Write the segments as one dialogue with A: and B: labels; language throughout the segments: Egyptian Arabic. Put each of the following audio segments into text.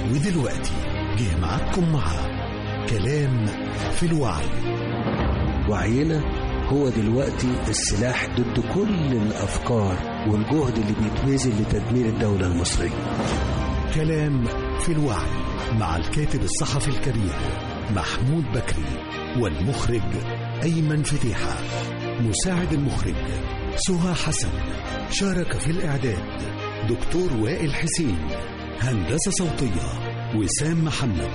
A: ودلوقتي جه معاكم مع كلام في الوعي
B: وعينا هو دلوقتي السلاح ضد كل الأفكار والجهد اللي بيتبذل لتدمير الدولة المصرية
A: كلام في الوعي مع الكاتب الصحفي الكبير محمود بكري والمخرج أيمن فتيحة مساعد المخرج سهى حسن شارك في الإعداد دكتور وائل حسين هندسة صوتية وسام محمد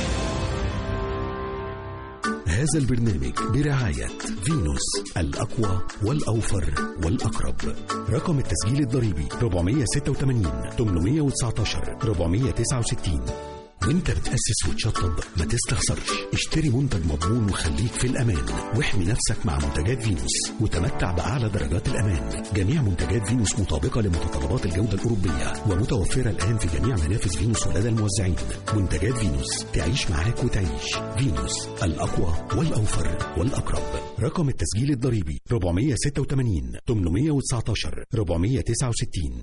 A: هذا البرنامج برعاية فينوس الأقوى والأوفر والأقرب رقم التسجيل الضريبي 486 819 469 وانت بتأسس وتشطب ما تستخسرش اشتري منتج مضمون وخليك في الأمان واحمي نفسك مع منتجات فينوس وتمتع بأعلى درجات الأمان جميع منتجات فينوس مطابقة لمتطلبات الجودة الأوروبية ومتوفرة الآن في جميع منافذ فينوس ولدى الموزعين منتجات فينوس تعيش معاك وتعيش فينوس الأقوى والأوفر والأقرب رقم التسجيل الضريبي 486 819 469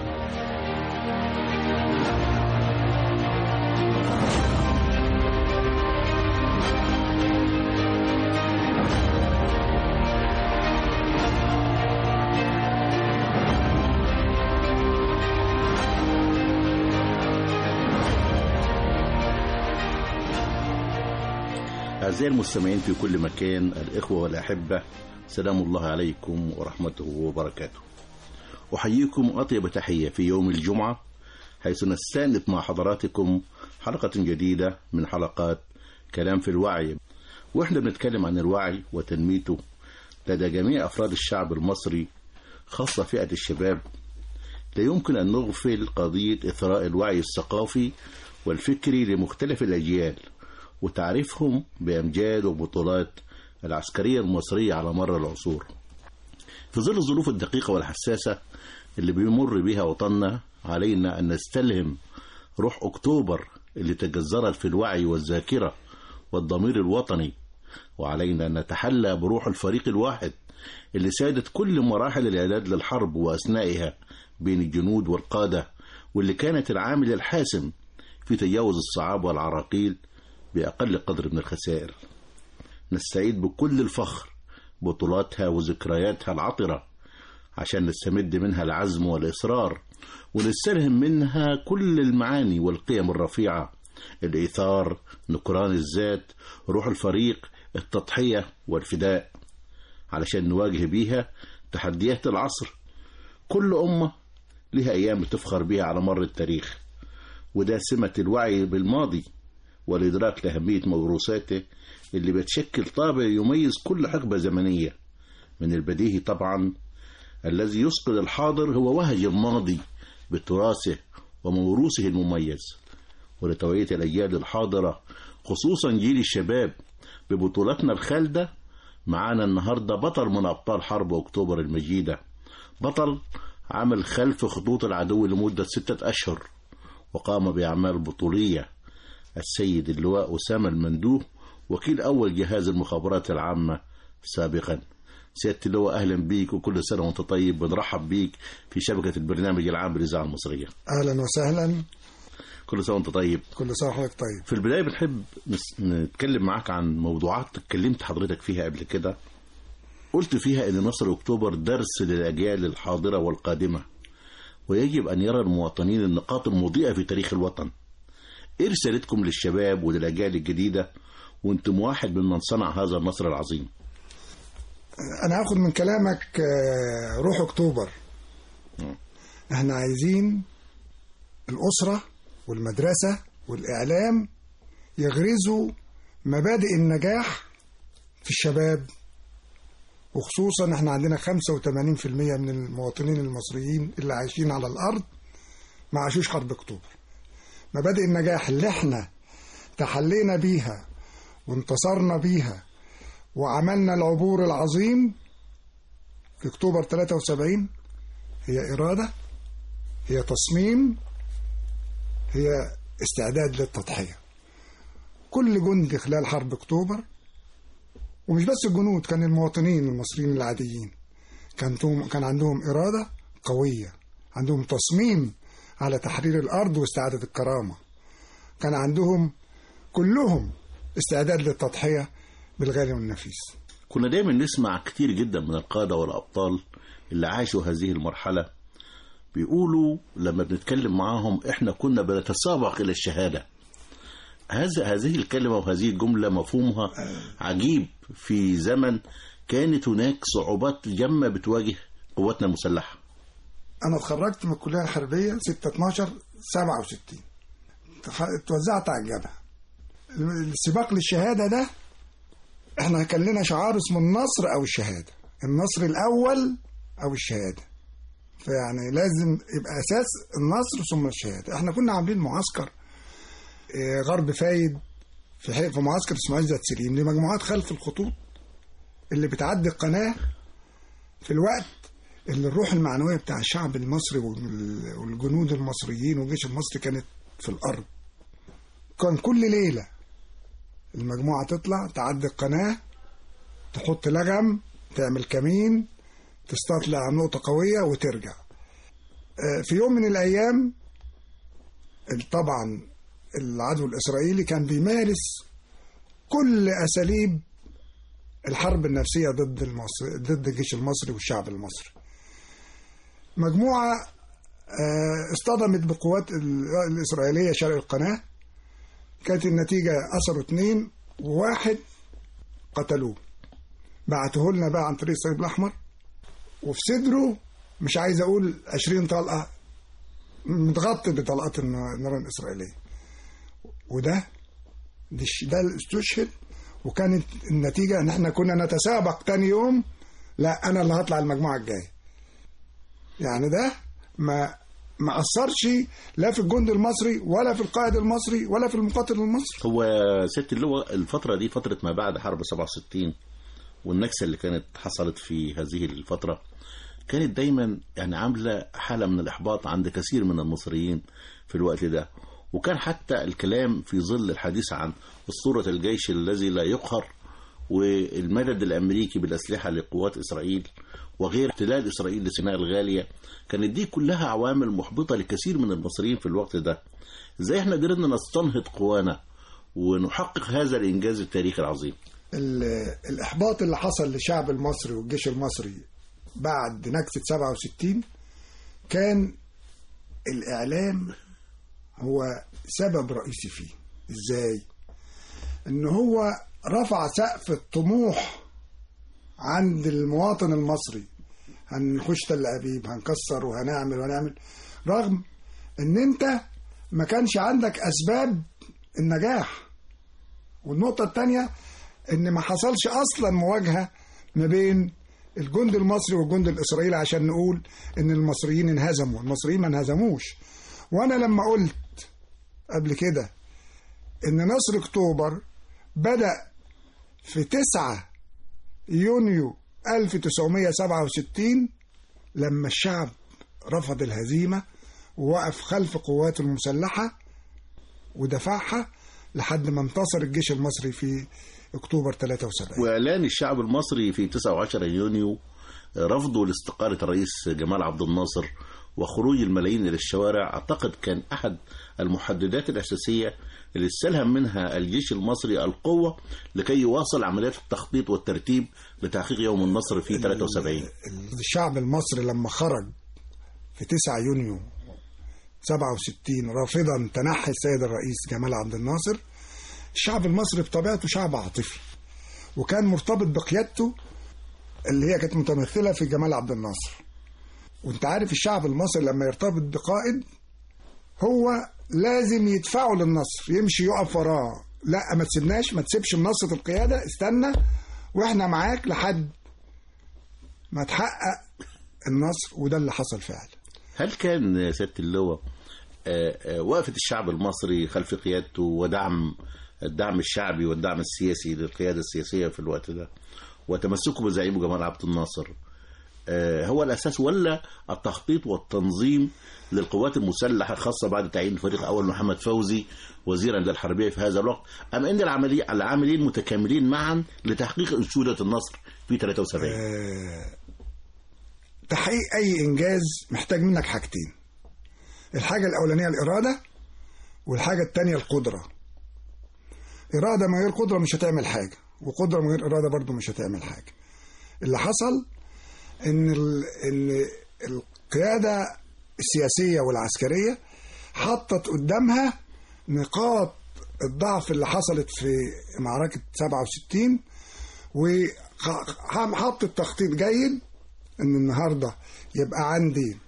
C: أعزائي المستمعين في كل مكان الإخوة والأحبة سلام الله عليكم ورحمته وبركاته أحييكم أطيب تحية في يوم الجمعة حيث نستأنف مع حضراتكم حلقة جديدة من حلقات كلام في الوعي وإحنا بنتكلم عن الوعي وتنميته لدى جميع أفراد الشعب المصري خاصة فئة الشباب لا يمكن أن نغفل قضية إثراء الوعي الثقافي والفكري لمختلف الأجيال وتعريفهم بأمجاد وبطولات العسكرية المصرية على مر العصور في ظل الظروف الدقيقة والحساسة اللي بيمر بها وطننا علينا أن نستلهم روح أكتوبر اللي تجذرت في الوعي والذاكرة والضمير الوطني وعلينا أن نتحلى بروح الفريق الواحد اللي سادت كل مراحل الإعداد للحرب وأثنائها بين الجنود والقادة واللي كانت العامل الحاسم في تجاوز الصعاب والعراقيل بأقل قدر من الخسائر نستعيد بكل الفخر بطولاتها وذكرياتها العطرة عشان نستمد منها العزم والإصرار ونستلهم منها كل المعاني والقيم الرفيعة الإيثار نكران الذات روح الفريق التضحية والفداء علشان نواجه بيها تحديات العصر كل أمة لها أيام بتفخر بيها على مر التاريخ وده سمة الوعي بالماضي والإدراك لأهمية موروثاته اللي بتشكل طابع يميز كل حقبة زمنية من البديهي طبعا الذي يسقط الحاضر هو وهج الماضي بتراثه وموروثه المميز ولتوعية الأجيال الحاضرة خصوصا جيل الشباب ببطولاتنا الخالدة معانا النهاردة بطل من أبطال حرب أكتوبر المجيدة بطل عمل خلف خطوط العدو لمدة ستة أشهر وقام بأعمال بطولية السيد اللواء أسامة المندوه وكيل أول جهاز المخابرات العامة سابقا سيادة اللواء أهلا بيك وكل سنة وأنت طيب بنرحب بيك في شبكة البرنامج العام بالإذاعة المصرية
D: اهلا وسهلا
C: كل سنة وأنت طيب
D: كل سنه وحضرتك طيب
C: في البداية بنحب نس- نتكلم معاك عن موضوعات اتكلمت حضرتك فيها قبل كده قلت فيها أن نصر أكتوبر درس للأجيال الحاضرة والقادمة ويجب أن يرى المواطنين النقاط المضيئة في تاريخ الوطن إيه رسالتكم للشباب وللأجيال الجديدة وأنتم واحد ممن صنع هذا النصر العظيم
D: انا هاخد من كلامك آه، روح اكتوبر احنا عايزين الاسره والمدرسه والاعلام يغرزوا مبادئ النجاح في الشباب وخصوصا احنا عندنا 85% من المواطنين المصريين اللي عايشين على الارض ما عاشوش حرب اكتوبر مبادئ النجاح اللي احنا تحلينا بيها وانتصرنا بيها وعملنا العبور العظيم في اكتوبر 73 هي إرادة هي تصميم هي استعداد للتضحية كل جندي خلال حرب اكتوبر ومش بس الجنود كان المواطنين المصريين العاديين كان كان عندهم إرادة قوية عندهم تصميم على تحرير الأرض واستعادة الكرامة كان عندهم كلهم استعداد للتضحية بالغالي والنفيس
C: كنا دايما نسمع كتير جدا من القادة والأبطال اللي عاشوا هذه المرحلة بيقولوا لما بنتكلم معاهم احنا كنا بنتسابق إلى الشهادة هذا هذه الكلمة وهذه الجملة مفهومها عجيب في زمن كانت هناك صعوبات جمة بتواجه قواتنا المسلحة
D: أنا اتخرجت من الكلية الحربية 6 12 67 تخ- اتوزعت على الجبهة السباق للشهادة ده احنا كان لنا شعار اسمه النصر أو الشهادة النصر الأول أو الشهادة فيعني لازم يبقى أساس النصر ثم الشهادة احنا كنا عاملين معسكر اه، غرب فايد في حي- في معسكر اسمه عزت سليم لمجموعات خلف الخطوط اللي بتعدي القناة في الوقت اللي الروح المعنوية بتاع الشعب المصري وال- والجنود المصريين والجيش المصري كانت في الأرض كان كل ليلة المجموعة تطلع تعدي القناة تحط لغم تعمل كمين تستطلع على نقطة قوية وترجع آه، في يوم من الأيام طبعا العدو الإسرائيلي كان بيمارس كل أساليب الحرب النفسية ضد المصري ضد الجيش المصري والشعب المصري مجموعة آه، اصطدمت بقوات ال- الإسرائيلية شرق القناة كانت النتيجة أسروا اتنين وواحد قتلوه بعته لنا بقى عن طريق الصليب الأحمر وفي صدره مش عايز أقول عشرين طلقة متغطي بطلقات الن- النيران الإسرائيلية وده دي الش- ده اللي استشهد وكانت النتيجة إن إحنا كنا نتسابق تاني يوم لا أنا اللي هطلع المجموعة الجاية يعني ده ما ما أثرش لا في الجند المصري ولا في القائد المصري ولا في المقاتل المصري
C: هو ست اللواء الفترة دي فترة ما بعد حرب 67 والنكسة اللي كانت حصلت في هذه الفترة كانت دايما يعني عاملة حالة من الإحباط عند كثير من المصريين في الوقت ده وكان حتى الكلام في ظل الحديث عن أسطورة الجيش الذي لا يقهر والمدد الأمريكي بالأسلحة لقوات إسرائيل وغير احتلال إسرائيل لسيناء الغالية كانت دي كلها عوامل محبطة لكثير من المصريين في الوقت ده ازاي احنا قدرنا نستنهض قوانا ونحقق هذا الإنجاز التاريخي العظيم
D: ال- الإحباط اللي حصل للشعب المصري والجيش المصري بعد نكسة 67 كان الإعلام هو سبب رئيسي فيه إزاي؟ إن هو رفع سقف الطموح عند المواطن المصري هنخش تل أبيب هنكسر وهنعمل وهنعمل رغم إن أنت ما كانش عندك أسباب النجاح والنقطة الثانية إن ما حصلش أصلا مواجهة ما بين الجند المصري والجند الإسرائيلي عشان نقول إن المصريين انهزموا، المصريين ما انهزموش. وأنا لما قلت قبل كده إن نصر أكتوبر بدأ في 9 يونيو 1967 لما الشعب رفض الهزيمة ووقف خلف قواته المسلحة ودفعها لحد ما انتصر الجيش المصري في اكتوبر 73
C: وإعلان الشعب المصري في 19 يونيو رفضه لاستقالة الرئيس جمال عبد الناصر وخروج الملايين إلى الشوارع أعتقد كان أحد المحددات الأساسية اللي استلهم منها الجيش المصري القوة لكي يواصل عمليات التخطيط والترتيب لتحقيق يوم النصر في 73
D: الشعب المصري لما خرج في 9 يونيو 67 رافضا تنحي السيد الرئيس جمال عبد الناصر الشعب المصري بطبيعته شعب عاطفي وكان مرتبط بقيادته اللي هي كانت متمثله في جمال عبد الناصر وانت عارف الشعب المصري لما يرتبط بقائد هو لازم يدفعه للنصر يمشي يقف وراه لا ما تسيبناش ما تسيبش منصة القيادة استنى واحنا معاك لحد ما تحقق النصر وده اللي حصل فعلا
C: هل كان سيادة اللواء آه، آه، وقفة الشعب المصري خلف قيادته ودعم الدعم الشعبي والدعم السياسي للقيادة السياسية في الوقت ده وتمسكه بزعيمه جمال عبد الناصر آه، هو الأساس ولا التخطيط والتنظيم للقوات المسلحة خاصة بعد تعيين الفريق الأول محمد فوزي وزيرا للحربية في هذا الوقت أم أن العملية العاملين متكاملين معا لتحقيق أنشودة النصر في 73
D: تحقيق اي انجاز محتاج منك حاجتين الحاجه الاولانيه الاراده والحاجة التانية القدرة إرادة من غير قدرة مش هتعمل حاجة وقدرة من غير إرادة برضو مش هتعمل حاجة اللي حصل إن ال... إن القيادة السياسية والعسكرية حطت قدامها نقاط الضعف اللي حصلت في معركة 67 وحطت تخطيط جيد إن النهاردة يبقى عندي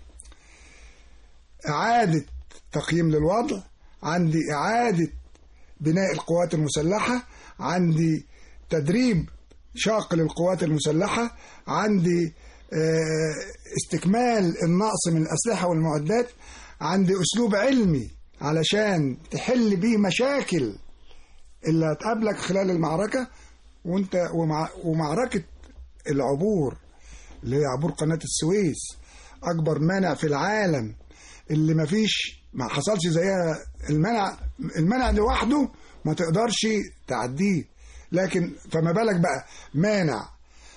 D: إعادة تقييم للوضع عندي إعادة بناء القوات المسلحة عندي تدريب شاق للقوات المسلحة عندي آه، استكمال النقص من الأسلحة والمعدات عندي أسلوب علمي علشان تحل بيه مشاكل اللي هتقابلك خلال المعركة وانت ومع ومعركة العبور اللي هي عبور قناة السويس أكبر مانع في العالم اللي مفيش ما حصلش زيها المنع المنع لوحده ما تقدرش تعديه لكن فما بالك بقى مانع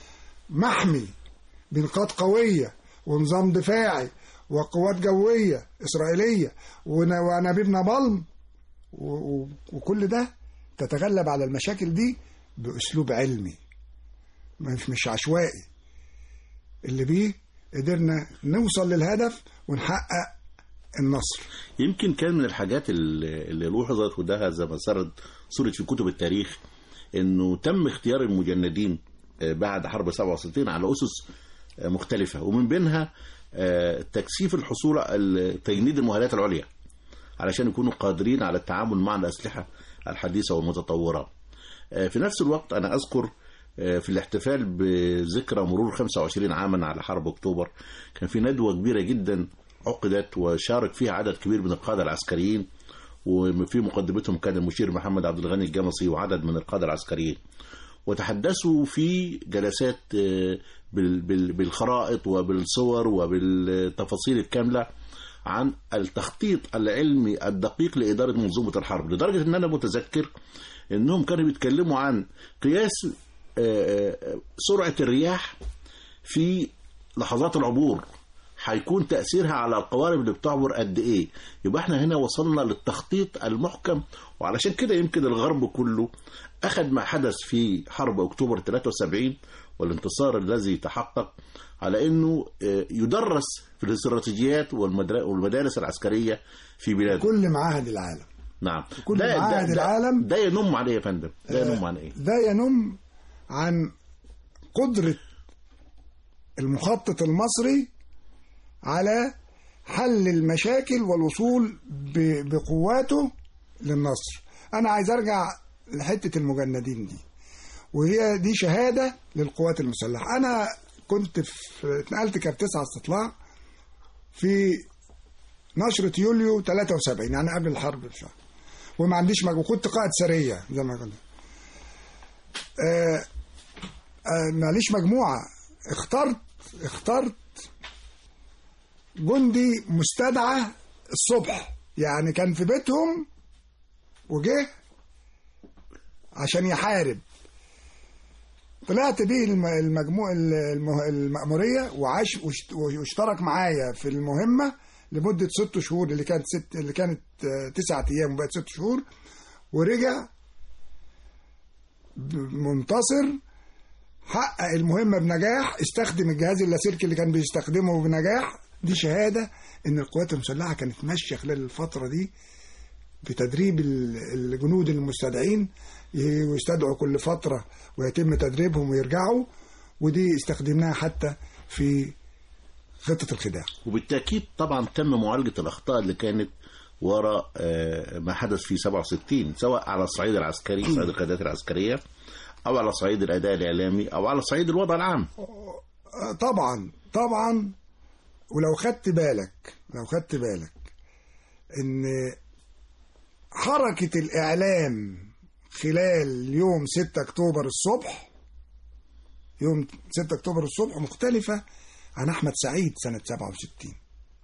D: محمي بنقاط قوية ونظام دفاعي وقوات جوية إسرائيلية ون- وأنابيب نابالم و- و- وكل ده تتغلب على المشاكل دي بأسلوب علمي مش مش عشوائي اللي بيه قدرنا نوصل للهدف ونحقق النصر
C: يمكن كان من الحاجات اللي اللي لوحظت وده زي ما سرد صورة في كتب التاريخ انه تم اختيار المجندين آه، بعد حرب 67 على اسس آه، مختلفة ومن بينها آه، تكثيف الحصول على تجنيد المؤهلات العليا علشان يكونوا قادرين على التعامل مع الأسلحة الحديثة والمتطورة آه، في نفس الوقت أنا أذكر آه، في الاحتفال بذكرى مرور 25 عاما على حرب أكتوبر كان في ندوة كبيرة جدا عقدت وشارك فيها عدد كبير من القادة العسكريين وفي مقدمتهم كان المشير محمد عبد الغني الجمصي وعدد من القادة العسكريين وتحدثوا في جلسات آه، بال- بال- بالخرائط وبالصور وبالتفاصيل الكاملة عن التخطيط العلمي الدقيق لإدارة منظومة الحرب لدرجة أن أنا متذكر أنهم كانوا بيتكلموا عن قياس آه، آه، سرعة الرياح في لحظات العبور هيكون تأثيرها على القوارب اللي بتعبر قد إيه يبقى احنا هنا وصلنا للتخطيط المحكم وعلشان كده يمكن الغرب كله أخذ ما حدث في حرب أكتوبر 73 والانتصار الذي تحقق على أنه آه، يدرس في الاستراتيجيات والمدر- والمدارس العسكرية في بلاده
D: كل معاهد العالم
C: نعم
D: كل
C: ده- ده-
D: معاهد
C: ده-
D: العالم
C: ده ينم عليه يا فندم ده ينم عن ايه
D: ده ينم عن قدرة المخطط المصري على حل المشاكل والوصول ب- بقواته للنصر أنا عايز أرجع لحتة المجندين دي وهي دي شهادة للقوات المسلحة أنا كنت في اتنقلت كارتسعة استطلاع في نشرة يوليو 73 يعني قبل الحرب بشهر وما عنديش مج... وكنت قائد سرية زي ما كنت آه آه ماليش مجموعة اخترت اخترت جندي مستدعى الصبح يعني كان في بيتهم وجه عشان يحارب طلعت بيه الم- المجموع المه- المأمورية وعاش واشت- واشترك معايا في المهمة لمدة ست شهور اللي كانت ست اللي كانت آه، تسعة أيام وبقت ست شهور ورجع ب- منتصر حقق المهمة بنجاح استخدم الجهاز اللاسلكي اللي كان بيستخدمه بنجاح دي شهادة إن القوات المسلحة كانت ماشية خلال الفترة دي بتدريب ال- الجنود المستدعين ويستدعوا كل فترة ويتم تدريبهم ويرجعوا ودي استخدمناها حتى في خطة الخداع
C: وبالتأكيد طبعا تم معالجة الأخطاء اللي كانت وراء آه، ما حدث في 67 سواء على الصعيد العسكري صعيد القيادات العسكرية أو على صعيد الأداء الإعلامي أو على صعيد الوضع العام
D: آه، طبعا طبعا ولو خدت بالك لو خدت بالك ان حركة الإعلام خلال يوم 6 أكتوبر الصبح يوم 6 أكتوبر الصبح مختلفة عن أحمد سعيد سنة 67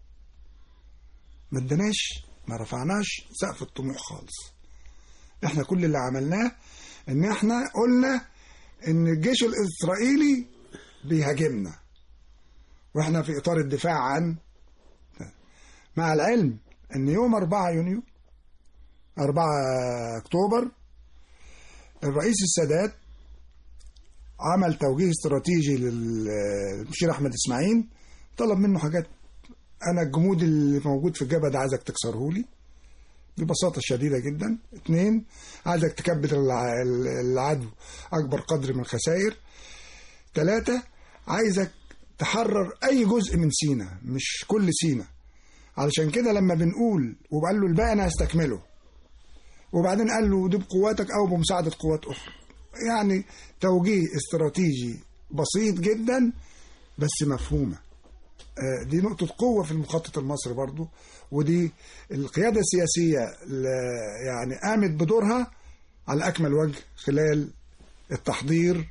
D: ما اداناش ما رفعناش سقف الطموح خالص احنا كل اللي عملناه ان احنا قلنا ان الجيش الاسرائيلي بيهاجمنا واحنا في اطار الدفاع عن مع العلم ان يوم 4 يونيو 4 أكتوبر الرئيس السادات عمل توجيه استراتيجي للمشير أحمد إسماعيل طلب منه حاجات أنا الجمود اللي موجود في الجبهة ده عايزك تكسره لي ببساطة شديدة جدا اثنين عايزك تكبد الع- العدو أكبر قدر من الخسائر ثلاثة عايزك تحرر أي جزء من سينا مش كل سينا علشان كده لما بنقول وقال له الباقي أنا هستكمله وبعدين قال له دي بقواتك أو بمساعدة قوات أخرى يعني توجيه استراتيجي بسيط جدا بس مفهومة آه، دي نقطة قوة في المخطط المصري برضو ودي القيادة السياسية ل- يعني قامت بدورها على أكمل وجه خلال التحضير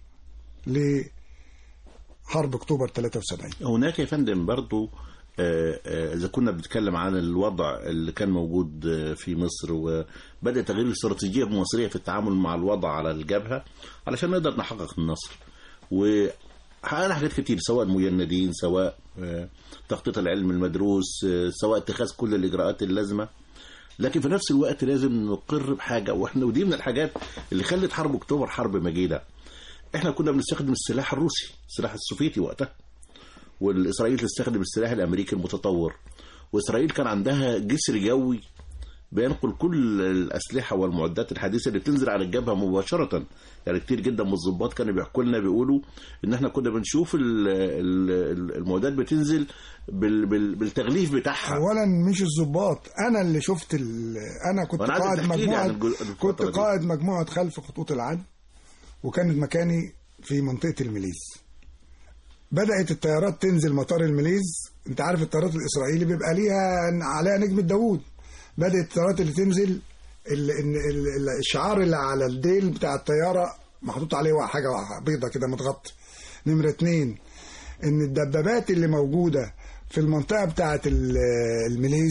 D: لحرب أكتوبر 73
C: هناك يا فندم برضو آه، آه، إذا كنا بنتكلم عن الوضع اللي كان موجود آه، في مصر وبدأ تغيير الاستراتيجية المصرية في التعامل مع الوضع على الجبهة علشان نقدر نحقق النصر وحققنا حاجات كتير سواء المجندين سواء آه، تخطيط العلم المدروس آه، سواء اتخاذ كل الإجراءات اللازمة لكن في نفس الوقت لازم نقر بحاجة واحنا ودي من الحاجات اللي خلت حرب أكتوبر حرب مجيدة احنا كنا بنستخدم السلاح الروسي السلاح السوفيتي وقتها والاسرائيل تستخدم السلاح الامريكي المتطور واسرائيل كان عندها جسر جوي بينقل كل الاسلحه والمعدات الحديثه اللي بتنزل على الجبهه مباشره يعني كتير جدا من الضباط كانوا بيحكوا لنا بيقولوا ان احنا كنا بنشوف ال- ال- المعدات بتنزل بال- بال- بالتغليف بتاعها
D: اولا مش الضباط انا اللي شفت ال... انا كنت
C: وأنا عايزك
D: قائد
C: تحكي لي
D: مجموعه
C: عن الجل- الفترة
D: كنت
C: دي.
D: قائد مجموعه خلف خطوط العدو وكانت مكاني في منطقه الميليز بدات الطيارات تنزل مطار الميليز انت عارف الطيارات الاسرائيلي بيبقى ليها عليها نجمه داوود بدات الطيارات اللي تنزل ال... ال... ال... الشعار اللي على الديل بتاع الطياره محطوط عليه حاجه بيضه كده متغطي نمره اتنين ان الدبابات اللي موجوده في المنطقه بتاعه ال- الميليز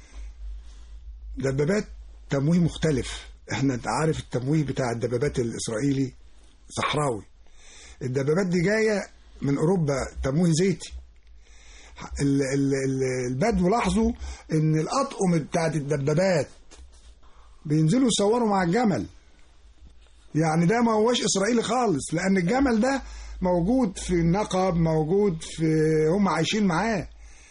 D: دبابات تمويه مختلف احنا انت عارف التمويه بتاع الدبابات الاسرائيلي صحراوي الدبابات دي جايه من اوروبا تمويه زيتي ال- ال- ال- البدو لاحظوا ان الاطقم بتاعت الدبابات بينزلوا يصوروا مع الجمل يعني ده ما هوش اسرائيلي خالص لان الجمل ده موجود في النقب موجود في هم عايشين معاه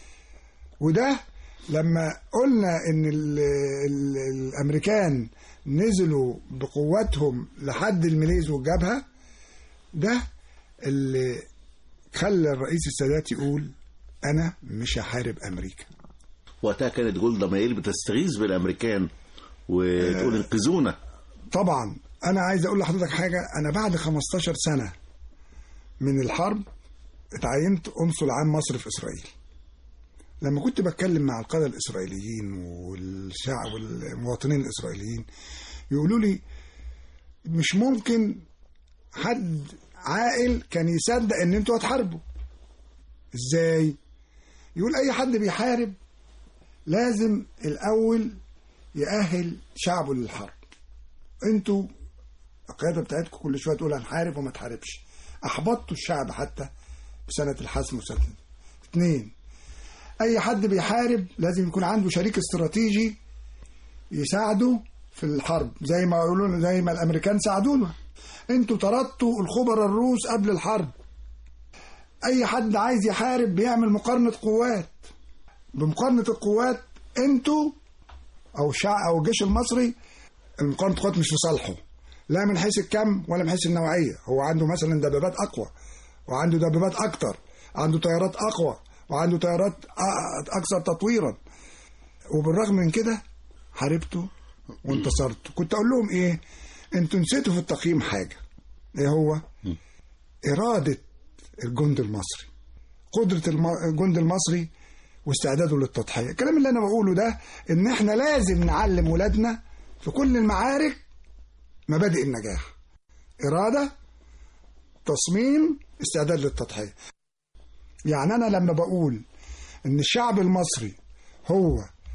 D: وده لما قلنا ان ال ال الامريكان نزلوا بقواتهم لحد الميليز والجبهه ده اللي خلى الرئيس السادات يقول انا مش هحارب امريكا
C: وقتها كانت جولدا مائير بتستغيث بالامريكان وتقول انقذونا
D: طبعا انا عايز اقول لحضرتك حاجه انا بعد 15 سنه من الحرب اتعينت قنصل عام مصر في اسرائيل لما كنت بتكلم مع القاده الاسرائيليين والشعب والمواطنين الاسرائيليين يقولوا لي مش ممكن حد عاقل كان يصدق ان انتوا هتحاربوا ازاي يقول اي حد بيحارب لازم الاول يأهل شعبه للحرب انتوا القياده بتاعتكم كل شويه تقول هنحارب وما تحاربش احبطتوا الشعب حتى في سنه الحسم وسنه اثنين اي حد بيحارب لازم يكون عنده شريك استراتيجي يساعده في الحرب زي ما يقولون زي ما الامريكان ساعدونا انتوا طردتوا الخبراء الروس قبل الحرب اي حد عايز يحارب بيعمل مقارنه قوات بمقارنه القوات انتوا او الشعب او الجيش المصري المقارنه القوات مش في صالحه لا من حيث الكم ولا من حيث النوعيه هو عنده مثلا دبابات اقوى وعنده دبابات اكتر عنده طيارات اقوى وعنده طيارات أ- اكثر تطويرا وبالرغم من كده حاربته وانتصرت كنت اقول لهم ايه انتوا نسيتوا في التقييم حاجه ايه هو اراده الجند المصري قدره الم- الجند المصري واستعداده للتضحيه الكلام اللي انا بقوله ده ان احنا لازم نعلم ولادنا في كل المعارك مبادئ النجاح اراده تصميم استعداد للتضحيه يعني انا لما بقول ان الشعب المصري هو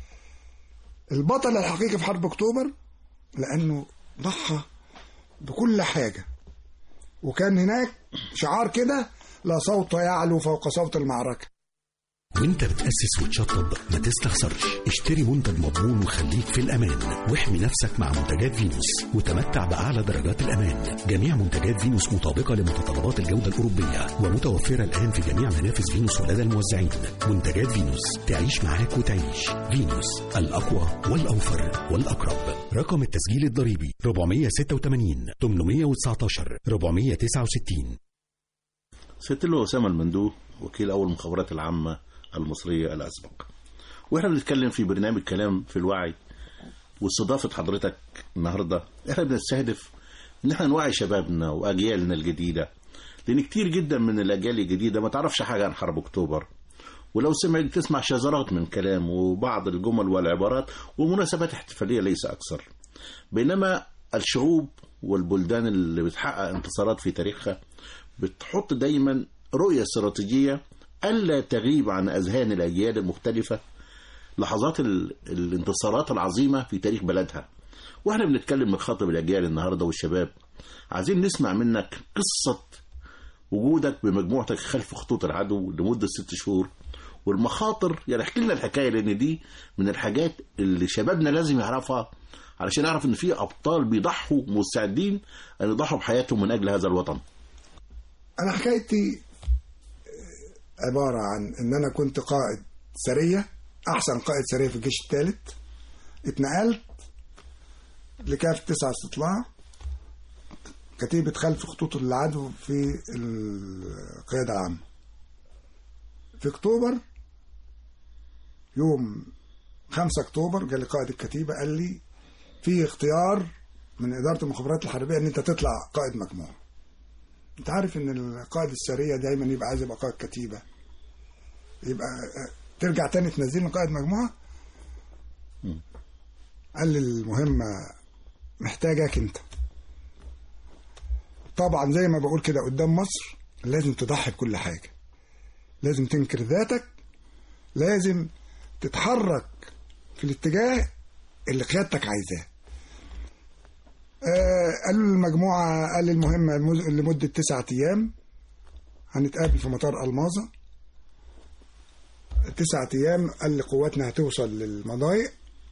D: البطل الحقيقي في حرب اكتوبر لانه ضحى بكل حاجه وكان هناك شعار كده لا صوت يعلو فوق صوت المعركه
A: وانت بتأسس وتشطب ما تستخسرش اشتري منتج مضمون وخليك في الأمان واحمي نفسك مع منتجات فينوس وتمتع بأعلى درجات الأمان جميع منتجات فينوس مطابقة لمتطلبات الجودة الأوروبية ومتوفرة الآن في جميع منافذ فينوس ولدى الموزعين منتجات فينوس تعيش معاك وتعيش فينوس الأقوى والأوفر والأقرب رقم التسجيل الضريبي 486 819 469
C: ست له أسامة المندوب وكيل أول المخابرات العامة المصرية الأسبق وإحنا بنتكلم في برنامج كلام في الوعي واستضافة حضرتك النهاردة إحنا بنستهدف إن إحنا نوعي شبابنا وأجيالنا الجديدة لأن كتير جدا من الأجيال الجديدة ما تعرفش حاجة عن حرب أكتوبر ولو سمعت تسمع شذرات من كلام وبعض الجمل والعبارات ومناسبات احتفالية ليس أكثر بينما الشعوب والبلدان اللي بتحقق انتصارات في تاريخها بتحط دايما رؤية استراتيجية ألا تغيب عن أذهان الأجيال المختلفة لحظات ال... الانتصارات العظيمة في تاريخ بلدها واحنا بنتكلم بنخاطب الأجيال النهاردة والشباب عايزين نسمع منك قصة وجودك بمجموعتك خلف خطوط العدو لمدة ست شهور والمخاطر يعني احكي لنا الحكاية لأن دي من الحاجات اللي شبابنا لازم يعرفها علشان يعرف إن في أبطال بيضحوا مستعدين أن يضحوا بحياتهم من أجل هذا الوطن
D: انا حكايتي عباره عن ان انا كنت قائد سريه احسن قائد سريه في الجيش الثالث اتنقلت لكافة تسعة استطلاع كتيبة خلف خطوط العدو في القيادة العامة في اكتوبر يوم 5 اكتوبر جالي قائد الكتيبة قال لي في اختيار من إدارة المخابرات الحربية ان انت تطلع قائد مجموعة انت عارف ان القائد السرية دايما يبقى عايز يبقى قائد كتيبة يبقى ترجع تاني تنزلني قائد مجموعة قال لي المهمة محتاجك انت طبعا زي ما بقول كده قدام مصر لازم تضحي بكل حاجة لازم تنكر ذاتك لازم تتحرك في الاتجاه اللي قيادتك عايزاه آه، قالوا المجموعة قال المهمة المز- لمدة تسعة أيام هنتقابل في مطار ألماظة تسعة أيام قال لي قواتنا هتوصل للمضايق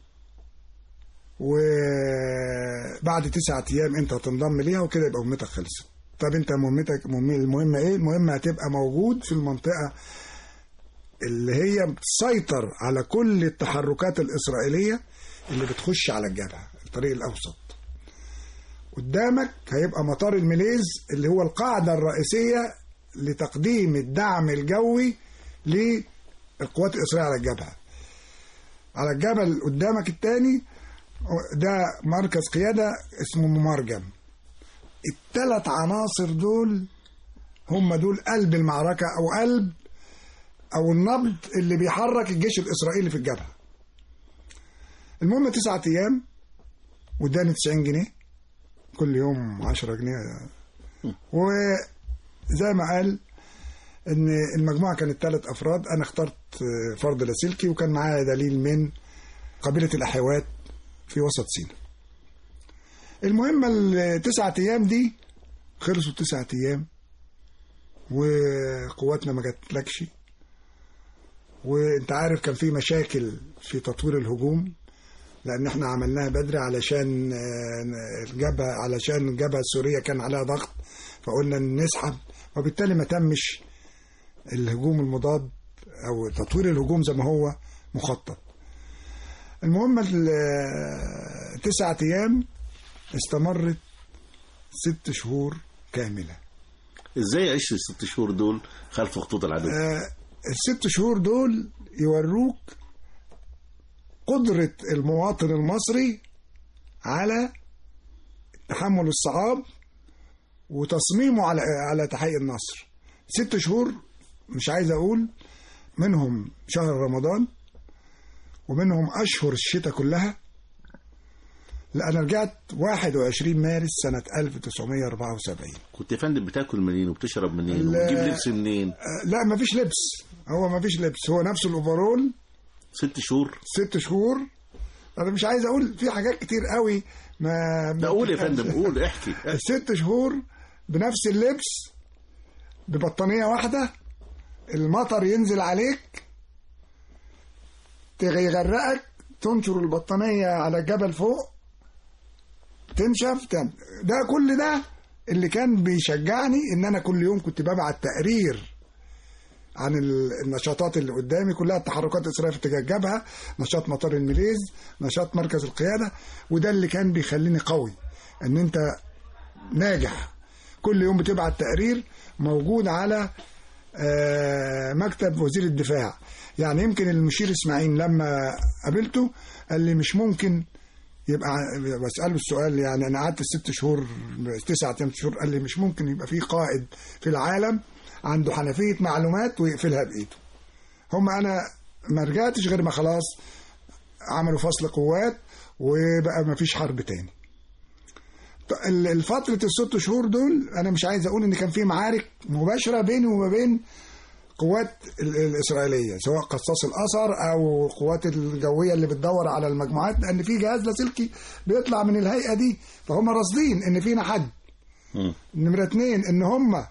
D: وبعد تسعة أيام أنت هتنضم ليها وكده يبقى مهمتك خلصت طب أنت مهمتك مهم- المهمة إيه؟ المهمة هتبقى موجود في المنطقة اللي هي بتسيطر على كل التحركات الإسرائيلية اللي بتخش على الجبهة الطريق الأوسط قدامك هيبقى مطار الميليز اللي هو القاعدة الرئيسية لتقديم الدعم الجوي للقوات الإسرائيلية على الجبهة على الجبل قدامك التاني ده مركز قيادة اسمه ممرجم الثلاث عناصر دول هم دول قلب المعركة أو قلب أو النبض اللي بيحرك الجيش الإسرائيلي في الجبهة المهم تسعة أيام واداني 90 جنيه كل يوم 10 جنيه وزي ما قال ان المجموعه كانت ثلاث افراد انا اخترت فرد لاسلكي وكان معايا دليل من قبيله الاحوات في وسط سيناء المهم التسعة ايام دي خلصوا التسعة ايام وقواتنا ما جاتلكش وانت عارف كان في مشاكل في تطوير الهجوم لان احنا عملناها بدري علشان آه، الجبهه علشان الجبهه السوريه كان عليها ضغط فقلنا نسحب وبالتالي ما تمش الهجوم المضاد او تطوير الهجوم زي ما هو مخطط المهم ال- تسعة ايام استمرت ست شهور كامله
C: ازاي عشت الست شهور دول خلف خطوط العدو
D: آه، الست شهور دول يوروك قدرة المواطن المصري على تحمل الصعاب وتصميمه على على تحقيق النصر ست شهور مش عايز اقول منهم شهر رمضان ومنهم اشهر الشتاء كلها لا انا رجعت 21 مارس سنة 1974
C: كنت يا فندم بتاكل منين وبتشرب منين
D: لا.
C: وبتجيب لبس منين
D: آه، لا مفيش لبس هو مفيش لبس هو نفس الاوفرول
C: ست شهور
D: ست شهور انا مش عايز اقول في حاجات كتير قوي ما
C: لا قول يا فندم قول احكي
D: ست شهور بنفس اللبس ببطانية واحدة المطر ينزل عليك يغرقك تنشر البطانيه على الجبل فوق تنشف تن... ده كل ده اللي كان بيشجعني ان انا كل يوم كنت ببعت تقرير عن ال- النشاطات اللي قدامي كلها التحركات الاسرائيليه في اتجاه الجبهه نشاط مطار الميليز نشاط مركز القياده وده اللي كان بيخليني قوي ان انت ناجح كل يوم بتبعت تقرير موجود على آه، مكتب وزير الدفاع يعني يمكن المشير اسماعيل لما قابلته قال لي مش ممكن يبقى بسأله السؤال يعني انا قعدت ست شهور تسعة ثمان شهور قال لي مش ممكن يبقى في قائد في العالم عنده حنفية معلومات ويقفلها بإيده هم انا ما رجعتش غير ما خلاص عملوا فصل قوات وبقى ما فيش حرب تاني ط- ال- الفترة الست شهور دول أنا مش عايز أقول إن كان في معارك مباشرة بيني وما بين قوات ال- الإسرائيلية سواء قصاص الأثر أو القوات الجوية اللي بتدور على المجموعات لأن في جهاز لاسلكي بيطلع من الهيئة دي فهم راصدين إن فينا حد
C: مم.
D: نمرة اتنين إن هم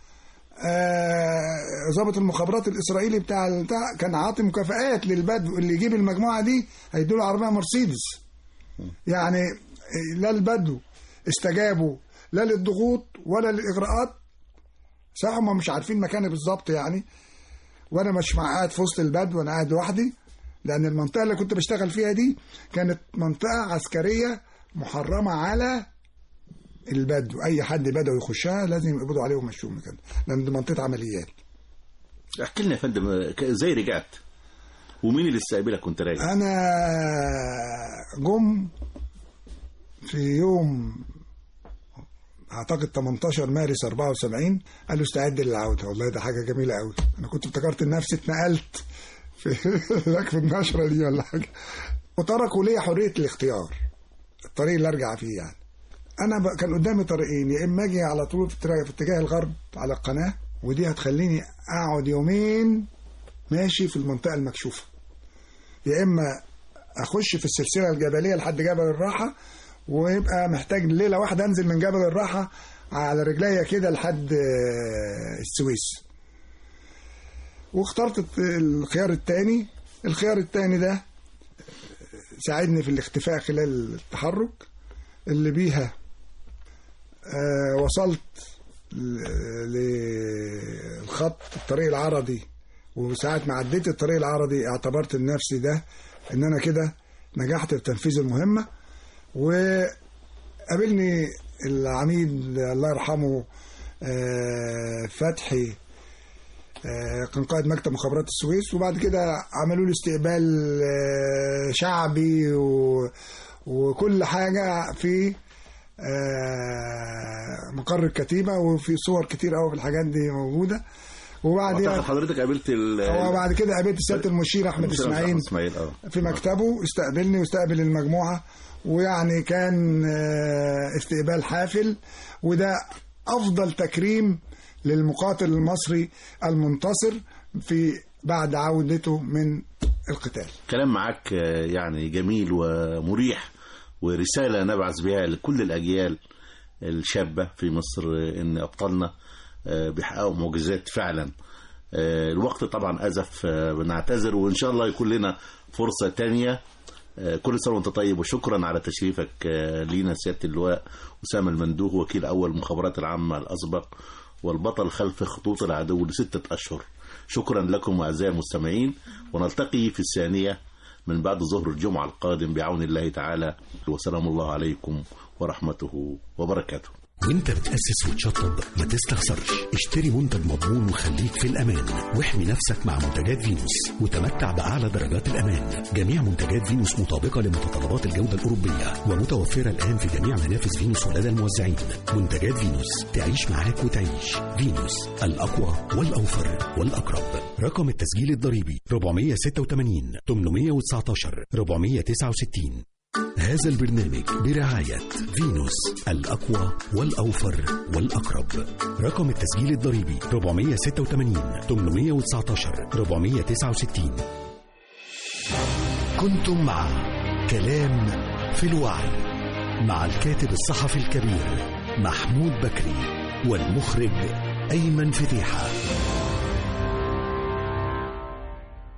D: آه، ضابط المخابرات الإسرائيلي بتاع بتاع كان عاطي مكافآت للبدو اللي يجيب المجموعة دي هيدوا له عربية مرسيدس يعني لا البدو استجابوا لا للضغوط ولا للإغراءات صح هم مش عارفين مكاني بالظبط يعني وانا مش مع قاعد في وسط البدو وانا قاعد لوحدي لان المنطقه اللي كنت بشتغل فيها دي كانت منطقه عسكريه محرمه على البدو اي حد بدوي يخشها لازم يقبضوا عليه ويمشوه من كده لان دي منطقه عمليات
C: احكي لنا يا فندم ك- ازاي رجعت ومين اللي استقبلك وانت راجع
D: انا جم في يوم اعتقد 18 مارس 74 قالوا استعد للعوده والله ده حاجه جميله قوي انا كنت افتكرت نفسي اتنقلت في هناك في النشره دي ولا حاجه وتركوا لي حريه الاختيار الطريق اللي ارجع فيه يعني انا ب... كان قدامي طريقين يا اما اجي على طول في اتجاه- في اتجاه الغرب على القناه ودي هتخليني اقعد يومين ماشي في المنطقه المكشوفه يا اما اخش في السلسله الجبليه لحد جبل الراحه ويبقى محتاج ليله واحده انزل من جبل الراحه على رجليا كده لحد آه، السويس واخترت الخيار الثاني الخيار الثاني ده ساعدني في الاختفاء خلال التحرك اللي بيها آه، وصلت ل- للخط الطريق العرضي وساعة ما عديت الطريق العرضي اعتبرت لنفسي ده ان انا كده نجحت في تنفيذ المهمة وقابلني العميد الله يرحمه آه، فتحي آه، كان قائد مكتب مخابرات السويس وبعد كده عملوا لي استقبال آه، شعبي و... وكل حاجة في آه، مقر الكتيبة وفي صور كتير قوي في الحاجات دي موجودة وبعدين
C: أعتقد حضرتك قابلت ال
D: هو بعد كده قابلت سياده المشير احمد
C: المشير
D: اسماعيل
C: أحمد اسماعيل اه
D: في مكتبه استقبلني واستقبل المجموعه ويعني كان آه، استقبال حافل وده افضل تكريم للمقاتل المصري المنتصر في بعد عودته من القتال
C: كلام معاك آه، يعني جميل ومريح ورسالة نبعث بها لكل الأجيال الشابة في مصر آه، إن أبطالنا آه، بيحققوا معجزات فعلا آه، الوقت طبعا أزف آه، بنعتذر وإن شاء الله يكون لنا فرصة تانية آه، كل سنة وأنت طيب وشكرا على تشريفك آه، لينا سيادة اللواء أسامة المندوه وكيل أول المخابرات العامة الأسبق والبطل خلف خطوط العدو لستة أشهر شكرا لكم أعزائي المستمعين ونلتقي في الثانية من بعد ظهر الجمعة القادم بعون الله تعالى وسلام الله عليكم ورحمته وبركاته
A: وانت بتأسس وتشطب ما تستخسرش اشتري منتج مضمون وخليك في الأمان واحمي نفسك مع منتجات فينوس وتمتع بأعلى درجات الأمان جميع منتجات فينوس مطابقة لمتطلبات الجودة الأوروبية ومتوفرة الآن في جميع منافذ فينوس ولدى الموزعين منتجات فينوس تعيش معاك وتعيش فينوس الأقوى والأوفر والأقرب رقم التسجيل الضريبي 486 819 469 هذا البرنامج برعاية فينوس الأقوى والأوفر والأقرب رقم التسجيل الضريبي 486 819 469 كنتم مع كلام في الوعي مع الكاتب الصحفي الكبير محمود بكري والمخرج أيمن فتيحه